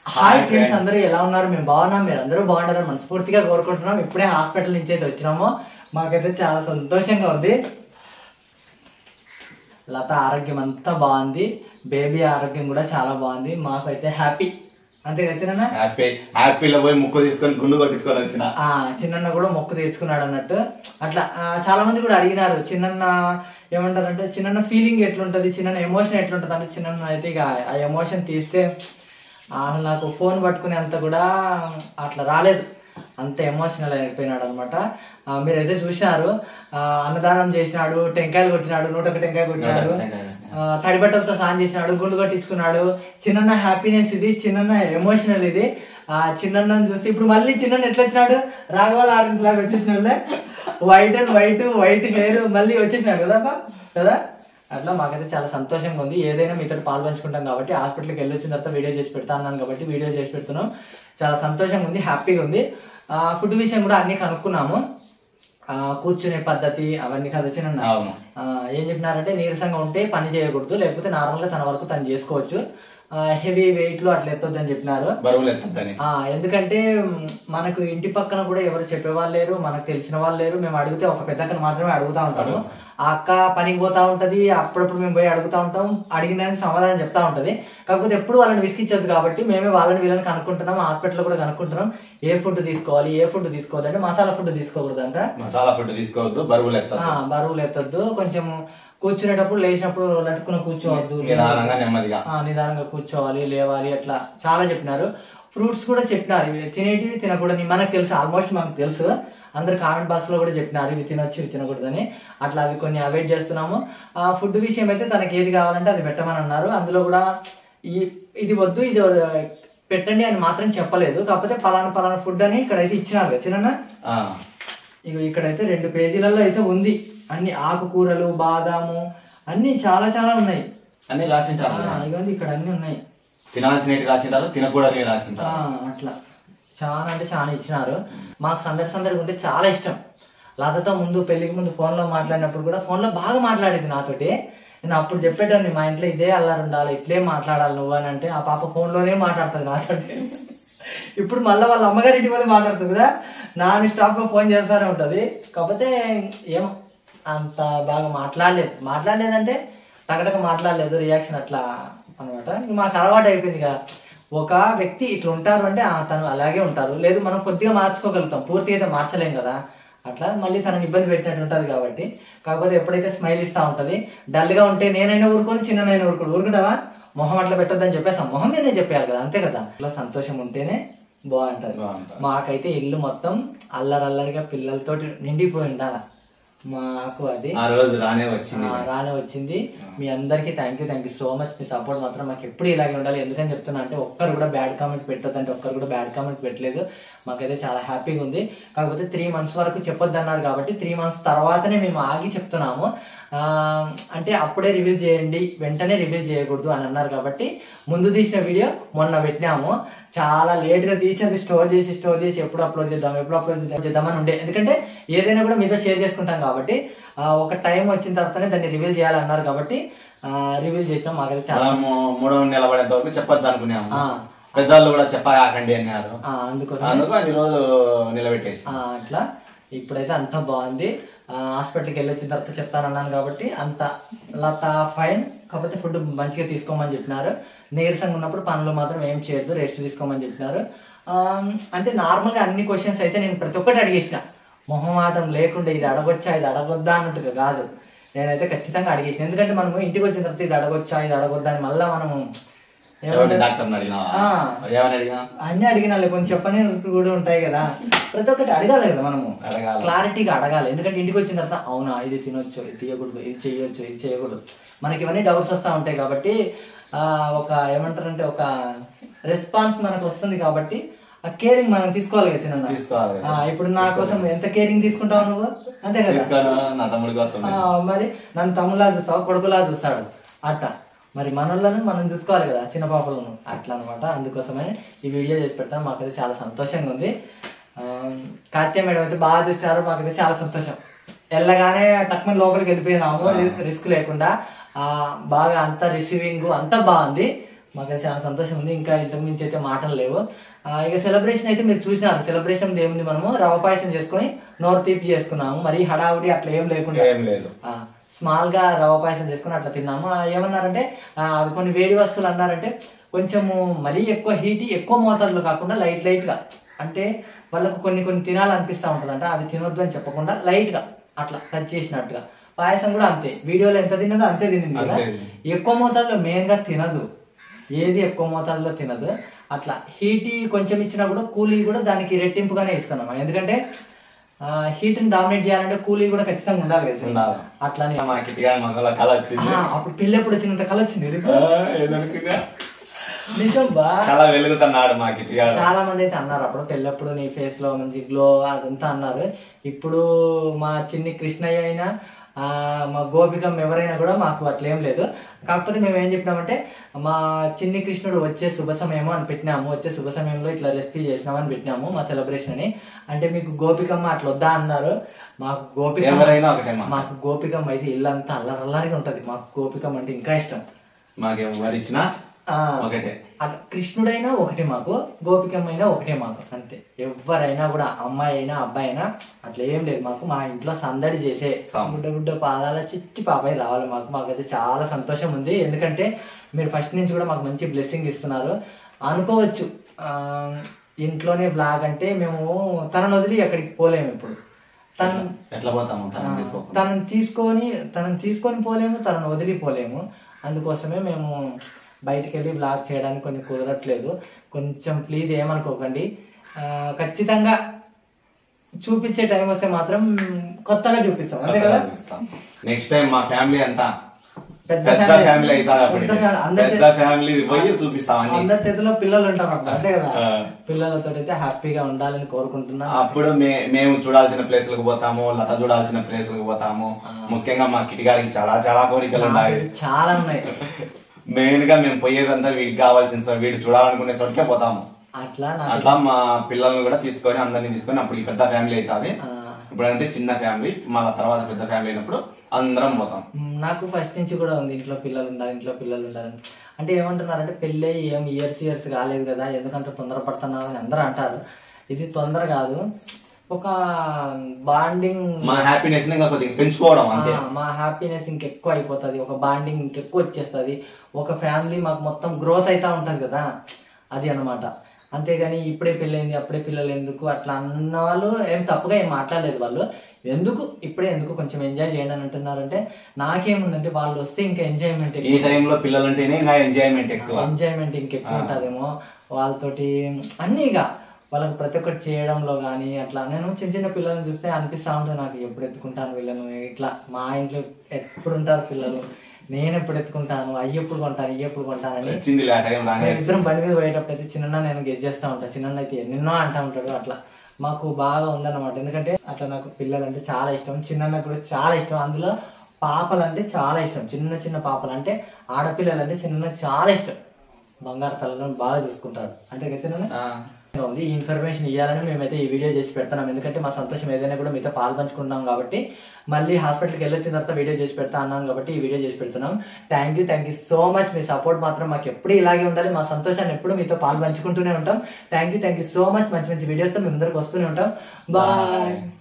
Hi friends అందరూ ఎలా ఉన్నారు మేము బాగున్నాం మీరు అందరూ బాగుంటారని మనస్ఫూర్తిగా కోరుకుంటున్నాం ఇప్పుడే హాస్పిటల్ నుంచి అయితే వచ్చినాము మాకైతే చాలా సంతోషంగా ఉంది లత ఆరోగ్యం అంతా బాగుంది బేబీ ఆరోగ్యం కూడా చాలా బాగుంది మాకైతే హ్యాపీ అంతే కదా చిన్న హ్యాపీ హ్యాపీలో పోయి ముక్కు తీసుకొని గుండు కొట్టించుకొని వచ్చిన ఆ చిన్న కూడా మొక్కు తీసుకున్నాడు అన్నట్టు అట్లా ఆ, చాలా మంది కూడా అడిగినారు చిన్న ఏమంటారంటే చిన్న ఫీలింగ్ ఎట్లుంటది చిన్న ఎమోషన్ ఎట్లుంటది అంటే చిన్న అయితే ఇక ఆ ఎమోషన్ తీస్తే ఆ, నాకు ఫోన్ పట్టుకునే అంత కూడా అట్లా రాలేదు అంత ఎమోషనల్ అయిపోయినాడు అనమాట మీరైతే చూసినారు ఆ, అన్నదానం చేసినాడు టెంకాయలు కొట్టినాడు నూట ఒక టెంకాయ కొట్టినాడు ఆ, తడి బట్టలతో స్నానం చేసినాడు గుండు కొట్టించుకున్నాడు చిన్న హ్యాపీనెస్ ఇది చిన్న ఎమోషనల్ ఇది ఆ చిన్న చూస్తే ఇప్పుడు మళ్ళీ చిన్న ఎట్లా వచ్చినాడు రాఘవాల ఆరెంజ్ లాగా వచ్చేసినాడు white and white white hair మళ్ళీ వచ్చేసినాడు కదా అబ్బా? కదా అట్లా మాకైతే చాలా సంతోషంగా ఉంది ఏదైనా మీతో పాలు పంచుకుంటాం కాబట్టి హాస్పిటల్కి వెళ్ళి వచ్చిన తర్వాత వీడియో చేసి పెడతా అన్నాను కాబట్టి వీడియో చేసి పెడుతున్నాం చాలా సంతోషంగా ఉంది హ్యాపీగా ఉంది ఫుడ్ విషయం కూడా అన్ని కనుక్కున్నాము ఆ, కూర్చునే పద్ధతి అవన్నీ కదా చిన్న అవును ఆ, ఏం చెప్పినారంటే నీరసంగా ఉంటే పని చేయకూడదు లేకపోతే నార్మల్గా తన వరకు తను చేసుకోవచ్చు హెవీ వెయిట్లు అట్లా ఎత్తొద్దు అని చెప్పినారు బరువులు ఎత్తద్దని ఆ, ఎందుకంటే మ్, మనకు ఇంటి పక్కన కూడా ఎవరు చెప్పేవాళ్ళు లేరు మనకు తెలిసిన వాళ్ళు లేరు మేము అడిగితే ఒక పెద్దక్కను మాత్రమే అడుగుతా ఉంటాము ఆ అక్క పనికి పోతా ఉంటది అప్పుడప్పుడు మేము పోయి అడుగుతా ఉంటాం అడిగిన దానికి సమాధానం చెప్తా ఉంటది కాకపోతే ఎప్పుడు వాళ్ళని విసిగించదు కాబట్టి మేమే వాళ్ళని వీళ్ళని కనుక్కుంటున్నాం హాస్పిటల్ కూడా కనుక్కుంటున్నాం ఏ ఫుడ్ తీసుకోవాలి ఏ ఫుడ్ తీసుకోవద్దు అంటే మసాలా ఫుడ్ తీసుకోకూడదంట మసాలా ఫుడ్ తీసుకోవద్దు బరువులు ఆ, ఎత్తద్దు బరువులు ఎత్తద్దు కొంచెం కూర్చునేటప్పుడు లేచినప్పుడు లట్టుకుని కూర్చోవద్దు నిదానంగా నెమ్మదిగా ఆ, నిదానంగా కూర్చోవాలి లేవాలి అట్లా చాలా చెప్పినారు ఫ్రూట్స్ కూడా చెప్పినారు ఇవి తినేటివి తినకూడని మనకు తెలుసు ఆల్మోస్ట్ మనకు తెలుసు అందరు కామెంట్ బాక్స్ లో కూడా చెప్పినారు ఇవి తినొచ్చు ఇవి తినకూడదని అట్లా అవి కొన్ని అవాయిడ్ చేస్తున్నాము ఆ ఫుడ్ విషయం అయితే తనకి ఏది కావాలంటే అది పెట్టమని అన్నారు అందులో కూడా ఈ ఇది వద్దు ఇది పెట్టండి అని మాత్రం చెప్పలేదు కాకపోతే పలానా పలానా ఫుడ్ అని ఇక్కడైతే ఇచ్చినారు కదా చిన్న ఆ, ఇక ఇక్కడైతే రెండు పేజీలలో అయితే ఉంది అన్ని ఆకుకూరలు బాదాము అన్ని చాలా చాలా ఉన్నాయి అన్ని రాసింటారు ఆ, ఇగోండి ఇక్కడ అన్ని ఉన్నాయి తినాల్సినవి రాసింటారు తినకూడనివి ఆ, రాసింటారు అట్లా చాలా అంటే చాలా ఇచ్చినారు మాకు సందడి సందడిగా ఉంటే చాలా ఇష్టం లతతో ముందు పెళ్లికి ముందు ఫోన్లో మాట్లాడినప్పుడు కూడా ఫోన్లో బాగా మాట్లాడేది నాతోటి నేను అప్పుడు చెప్పేటాన్ని మా ఇంట్లో ఇదే అల్లారు ఉండాలి ఇట్లే మాట్లాడాలి నువ్వు అని అంటే ఆ పాప ఫోన్లోనే మాట్లాడుతుంది నాతోటి ఇప్పుడు మళ్ళీ వాళ్ళ అమ్మగారి ఇంటి మీద మాట్లాడుతుంది కదా నాన్ స్టాప్గా ఫోన్ చేస్తూనే ఉంటుంది కాకపోతే ఏమో అంత బాగా మాట్లాడలేదు మాట్లాడలేదంటే టగటక మాట్లాడలేదు రియాక్షన్ అట్లా అనమాట మాకు అలవాటు అయిపోయింది కదా ఒక వ్యక్తి ఇట్లా ఉంటారు అంటే ఆ, తను అలాగే ఉంటారు లేదు మనం కొద్దిగా మార్చుకోగలుగుతాం పూర్తిగా అయితే మార్చలేం కదా అట్లా మళ్ళీ తనని ఇబ్బంది పెట్టినట్టు ఉంటుంది కాబట్టి కాకపోతే ఎప్పుడైతే స్మైల్ ఇస్తూ ఉంటుంది డల్గా ఉంటే నేనైనా ఊరుకొని చిన్ననైనా ఊరుకోడు ఊరుకుంటావా మొహం అట్లా పెట్టొద్దని చెప్పేస్తాం మొహం మీదనే చెప్పారు కదా అంతే కదా అట్లా సంతోషం ఉంటేనే బాగుంటది బాగుంటది. మాకైతే ఇల్లు మొత్తం అల్లరల్లరిగా పిల్లలతోటి నిండిపోయి ఉండాల మాకు అది ఆ రోజు రానే వచ్చింది ఆ, రానే వచ్చింది మీ అందరికీ thank you thank you so much మీ సపోర్ట్ మాత్రం మాకు ఎప్పుడు ఇలాగే ఉండాలి ఎందుకని చెప్తున్నా అంటే ఒక్కరు కూడా బ్యాడ్ కామెంట్ పెట్టొద్దు అంటే ఒక్కరు కూడా బ్యాడ్ కామెంట్ పెట్టలేదు మాకైతే చాలా హ్యాపీగా ఉంది కాకపోతే త్రీ మంత్స్ వరకు చెప్పొద్దు అన్నారు కాబట్టి త్రీ మంత్స్ తర్వాతనే మేము ఆగి చెప్తున్నాము ఆ, అంటే అప్పుడే రివీల్ చేయండి వెంటనే రివీల్ చేయకూడదు అని అన్నారు కాబట్టి ముందు తీసిన వీడియో మొన్న పెట్టినాము చాలా లేట్గా తీసి అది స్టోర్ చేసి స్టోర్ చేసి ఎప్పుడు అప్లోడ్ చేద్దాం ఎప్పుడు అప్లోడ్ చేద్దాం చేద్దామని ఉండే ఎందుకంటే ఏదైనా కూడా మీతో షేర్ చేసుకుంటాం కాబట్టి ఆ, ఒక టైం వచ్చిన తర్వాతనే దాన్ని రివీల్ చేయాలన్నారు కాబట్టి రివీల్ చేసినాం మాకైతే చాలా మనము మూడవ నిలబడేంత వరకు చెప్పొద్దు అనుకున్నాము ఆ. పెద్దవాళ్ళు కూడా చెప్పాకండి అన్నారు ఆ, అందుకోసం అందుకు అన్ని రోజులు నిలబెట్టేసి ఆ, అట్లా ఇప్పుడైతే అంత బాగుంది ఆ, హాస్పిటల్కి వెళ్ళి వచ్చిన తర్వాత చెప్తానన్నాను కాబట్టి అంత లత ఫైన్ కాకపోతే ఫుడ్ మంచిగా తీసుకోమని చెప్పినారు నీరసంగా ఉన్నప్పుడు పనులు మాత్రం ఏం చేయొద్దు రెస్ట్ తీసుకోమని చెప్పినారు ఆ, అంటే నార్మల్గా అన్ని క్వశ్చన్స్ అయితే నేను ప్రతి ఒక్కటి అడిగేసిన మొహమాటం లేకుండా ఇది అడగొచ్చా ఇది అడగొద్దా అన్నట్టుగా కాదు నేనైతే ఖచ్చితంగా అడిగేసిన ఎందుకంటే మనము ఇంటికి వచ్చిన తర్వాత ఇది అడగొచ్చా ఇది అడగొద్దా అని మళ్ళీ మనము ఎవరిని డాక్టర్ని అడిగినా ఆ. ఏమని అడిగినా అన్ని అడిగినాలే కొంచెం చెప్పని కూడా ఉంటాయి కదా ప్రతి ఒక్కటి అడగాలి కదా మనము అడగాలి. క్లారిటీగా అడగాలి ఎందుకంటే ఇంటికి వచ్చిన తర్వాత అవునా ఇది తినొచ్చు ఇది తీయకూడదు ఇది చేయొచ్చు ఇది చేయకూడదు మనకి ఇవన్నీ డౌట్స్ వస్తూ ఉంటాయి కాబట్టి ఆ, ఒక ఏమంటారంటే ఒక రెస్పాన్స్ మనకు వస్తుంది కాబట్టి ఆ కేరింగ్ మనం తీసుకోవాలి కదా చిన్న తీసుకోవాలి ఇప్పుడు నా కోసం ఎంత కేరింగ్ తీసుకుంటావు నువ్వు అంతే కదా తీసుకోను నా తమ్ముడి కోసం ఆ, మరి నన్ను తమ్ములా చూస్తావు కొడుకులా చూస్తాడు అట్ట మరి మనోళ్ళను మనం చూసుకోవాలి కదా చిన్న పాపలను అట్లా అనమాట అందుకోసమే ఈ వీడియో చేసి పెడతాం మాకైతే చాలా సంతోషంగా ఉంది ఆ, కార్తీయ మేడం అయితే బాగా చూసినారు మాకైతే చాలా సంతోషం వెళ్ళగానే టక్మన్ లోపలికి వెళ్ళిపోయినాము రిస్క్ లేకుండా ఆ, బాగా అంతా రిసీవింగ్ అంతా బాగుంది మాకు చాలా సంతోషం ఉంది ఇంకా ఇంతకు మించి అయితే మాటలు లేవు ఆ, ఇక సెలబ్రేషన్ అయితే మీరు చూసినారు సెలబ్రేషన్ ఏముంది మనము రవ పాయసం చేసుకొని నోరు తీపి చేసుకున్నాము మరి హడావుడి అట్లా ఏం లేకుండా ఏం లేదు ఆ, స్మాల్ గా రవ పాయసం చేసుకుని అట్లా తిన్నాము ఆ, ఏమన్నారంటే ఆ, అవి కొన్ని వేడి వస్తువులు అన్నారంటే కొంచెము మరీ ఎక్కువ హీట్ ఎక్కువ మోతాదులో కాకుండా లైట్ లైట్ గా అంటే వాళ్ళకు కొన్ని కొన్ని తినాలనిపిస్తూ ఉంటుందంట అవి తినొద్దు అని చెప్పకుండా లైట్ గా అట్లా టచ్ చేసినట్టుగా పాయసం కూడా అంతే వీడియోలో ఎంత తిన్నదో అంతే తినింది కదా అంతే. ఎక్కువ మోతాదులో మెయిన్ గా తినదు ఏది ఎక్కువ మోతాదులో తినదు అట్లా హీట్ కొంచెం ఇచ్చినా కూడా కూలీ కూడా దానికి రెట్టింపుగానే ఇస్తున్నాము ఎందుకంటే హీట్ ని డామినేట్ చేయాలంటే కూలీ కూడా ఖచ్చితంగా ఉండాలి కదా సార్. ఉండాలి. అట్లానే మా కిటిగా మగల కళ వచ్చింది ఆ, అప్పుడు పెళ్ళి ఎప్పుడు వచ్చినంత కళ వచ్చింది నీకు? ఆ, ఏదనుకున్నా నిజం బా కళ వెలుగుతున్నాడు మా కిటిగా చాలా మంది అయితే అన్నారు అప్పుడు పెళ్ళప్పుడు నీ ఫేస్ లో మంచి గ్లో అదంతా అన్నారు ఇప్పుడు మా చిన్ని కృష్ణయ్య అయినా ఆ, మా గోపికం ఎవరైనా కూడా మాకు అట్లేం లేదు కాకపోతే మేము ఏం చెప్పినామంటే మా చిన్ని కృష్ణుడు వచ్చే శుభ సమయము అని పెట్టినాము వచ్చే శుభ సమయంలో ఇట్లా రెసిపీ చేసినామని పెట్టినాము మా సెలబ్రేషన్ అని అంటే మీకు గోపికమ్మ అట్లా వద్దా అన్నారు మాకు గోపికమ్మ ఎవరైనా ఒకటే మా మాకు గోపికమ్మ అయితే ఇల్లంతా అల్లరల్లారిగా ఉంటది మాకు గోపికమ్మ అంటే ఇంకా ఇష్టం మాకు ఎవరు ఇచ్చినా ఆ, ఒకటే అట్లా కృష్ణుడైనా ఒకటే మాకు గోపికమ్మ అయినా ఒకటే మాకు అంతే ఎవరైనా కూడా అమ్మాయి అయినా అబ్బాయి అయినా అట్లా ఏం లేదు మాకు మా ఇంట్లో సందడి చేసే గుడ్డ గుడ్డ పాదాల చిట్టి పాపాయి రావాలి మాకు మాకైతే చాలా సంతోషం ఉంది ఎందుకంటే మీరు ఫస్ట్ నుంచి కూడా మాకు మంచి బ్లెస్సింగ్ ఇస్తున్నారు అనుకోవచ్చు ఆ, ఇంట్లోనే బ్లాగ్ అంటే మేము తనను వదిలి ఎక్కడికి పోలేము ఇప్పుడు తను ఎట్లా పోతాము తనం తీసుకోకుండా తనని తీసుకొని తనని తీసుకొని పోలేము తనను వదిలిపోలేము అందుకోసమే మేము బయటికి వెళ్ళి బ్లాగ్ చేయడానికి కొంచెం కుదరట్లేదు కొంచెం ప్లీజ్ ఏమనుకోకండి ఆ, ఖచ్చితంగా చూపించే టైం వస్తే మాత్రం కొత్తగా చూపిస్తాం అంతే కదా నెక్స్ట్ టైం మా ఫ్యామిలీ అంతా పెద్ద పెద్ద family. ఫ్యామిలీ అవుతుంది అప్పుడు పెద్ద family. అందరి పెద్ద ఫ్యామిలీ పోయి చూపిస్తాం అన్ని అందరి చేతిలో పిల్లలు ఉంటారు అప్పుడు అంతే కదా ఆ. పిల్లలతో అయితే హ్యాపీగా ఉండాలని కోరుకుంటున్నా అప్పుడు మే- మేము చూడాల్సిన ప్లేసులకు పోతాము లత చూడాల్సిన ప్లేసులకు పోతాము ముఖ్యంగా మా కిటిగాడికి చాలా చాలా కోరికలు ఉన్నాయి నాకైతే చాలా ఉన్నాయి మెయిన్ గా మేము పోయేదంతా వీడికి కావాల్సిన చోట- వీడు చూడాలనుకునే చోటుకే పోతాము అట్లా నాకు అట్లా మా పిల్లల్ని కూడా తీసుకొని అందరిని తీసుకొని అప్పుడు ఈ పెద్ద ఫ్యామిలీ అవుతుంది ఆ, ఇప్పుడంటే చిన్న ఫ్యామిలీ మళ్ళా తర్వాత పెద్ద ఫ్యామిలీ అయినప్పుడు అందరం పోతాం మ్, నాకు ఫస్ట్ నుంచి కూడా ఉంది ఇంట్లో పిల్లలు ఉండాలి ఇంట్లో పిల్లలు ఉండాలని అంటే ఏమంటున్నారంటే పెళ్ళి ఏం ఇయర్స్ ఇయర్స్ కాలేదు కదా ఎందుకంత తొందరపడుతున్నావు అని అందరూ అంటారు ఇది తొందర కాదు ఒక బాండింగ్ మా హ్యాపీనెస్ ఇంకా కొద్దిగా పెంచుకోవడం అంతే మా హ్యాపీనెస్ ఇంకెక్కువ అయిపోతుంది ఒక బాండింగ్ ఇంకెక్కువ వచ్చేస్తుంది ఒక ఫ్యామిలీ మాకు మొత్తం గ్రోత్ అవుతా ఉంటుంది కదా అది అన్నమాట అంతేగాని ఇప్పుడే పెళ్ళైంది అప్పుడే పిల్లలు ఎందుకు అట్లా అన్న వాళ్ళు ఏం తప్పుగా ఏం మాట్లాడలేదు వాళ్ళు ఎందుకు ఇప్పుడే ఎందుకు కొంచెం ఎంజాయ్ చేయండి అని అంటున్నారంటే నాకేముందంటే వాళ్ళు వస్తే ఇంకా ఎంజాయ్మెంట్ ఈ టైంలో పిల్లలు ఉంటేనే ఇంకా ఎంజాయ్మెంట్ ఎక్కువ ఎంజాయ్మెంట్ ఇంకెక్కువ ఉంటుందేమో వాళ్ళతోటి అన్నీ ఇక వాళ్ళకి ప్రతి ఒక్కటి చేయడంలో కానీ అట్లా నేను చిన్న చిన్న పిల్లల్ని చూస్తే అనిపిస్తా ఉంటుంది నాకు ఎప్పుడు ఎత్తుకుంటాను వీళ్ళను ఇట్లా మా ఇంట్లో ఎప్పుడు ఉంటారు పిల్లలు నేను ఎప్పుడు ఎత్తుకుంటాను అయ్యి ఎప్పుడు కొంటాను ఇయ్యి ఎప్పుడు కొంటానని వచ్చింది ఆ టైం రానే మేము ఇద్దరం బండి మీద పోయేటప్పుడు అయితే చిన్న నేను గెస్ చేస్తా ఉంటాను చిన్న అయితే ఎన్నెన్నో అంటా ఉంటాడు అట్లా మాకు బాగా ఉందన్నమాట ఎందుకంటే అట్లా నాకు పిల్లలు అంటే చాలా ఇష్టం చిన్న కూడా చాలా ఇష్టం అందులో పాపలు అంటే చాలా ఇష్టం చిన్న చిన్న పాపలు అంటే ఆడపిల్లలు అంటే చిన్న చాలా ఇష్టం బంగారు తల్లను బాగా చూసుకుంటాడు అంతే కదా చిన్న ఆ. ఉంది ఈ ఇన్ఫర్మేషన్ ఇవ్వాలని మేమైతే ఈ వీడియో చేసి పెడతాం ఎందుకంటే మా సంతోషం ఏదైనా కూడా మీతో పాల్పంచుకుంటున్నాం కాబట్టి మళ్ళీ హాస్పిటల్కి వెళ్ళొచ్చిన తర్వాత వీడియో చేసి పెడతా అన్నాను కాబట్టి ఈ వీడియో చేసి పెడుతున్నాం thank you thank you so much మీ సపోర్ట్ మాత్రం మాకు ఎప్పుడు ఇలాగే ఉండాలి మా సంతోషాన్ని ఎప్పుడు మీతో పాల్పంచుకుంటూనే ఉంటాం thank you thank you so much మంచి మంచి వీడియోస్తో మీ ముందరికి వస్తూనే ఉంటాం బాయ్